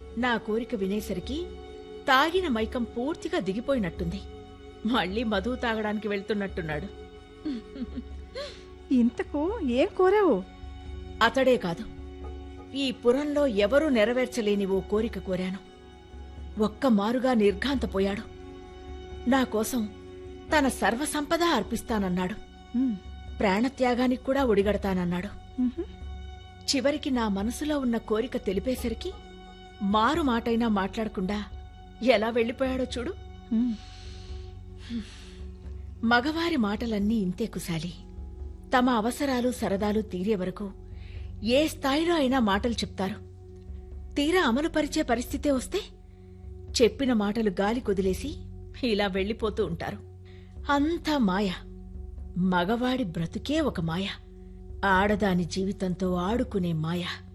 నా కోరిక వినేసరికి తాగిన మైకం పూర్తిగా దిగిపోయినట్టుంది మళ్ళీ మధువు తాగడానికి వెళ్తున్నట్టున్నాడు ఇంతకు ఏం కోరావు అతడే కాదు ఈ పురంలో ఎవరూ నెరవేర్చలేని ఓ కోరిక కోరాను ఒక్క మారుగా నిర్ఘాంతపోయాడు నా కోసం తన సర్వసంపద అర్పిస్తానన్నాడు ఉమ్, ప్రాణత్యాగానికి కూడా ఒడిగడతానన్నాడు ఉహు. చివరికి నా మనసులో ఉన్న కోరిక తెలిపేసరికి మారు మాటైనా మాట్లాడకుండా ఎలా వెళ్ళిపోయాడో చూడు ఉమ్, మగవారి మాటలన్నీ ఇంతే కుశాలి తమ అవసరాలు సరదాలు తీరే వరకు ఏ స్థాయిలో అయినా మాటలు చెప్తారు తీరా అమలుపరిచే పరిస్థితే వస్తే చెప్పిన మాటలు గాలి కొదిలేసి ఇలా వెళ్ళిపోతూ ఉంటారు అంతా మాయ మగవాడి బ్రతుకే ఒక మాయ ఆడదాని జీవితంతో ఆడుకునే మాయ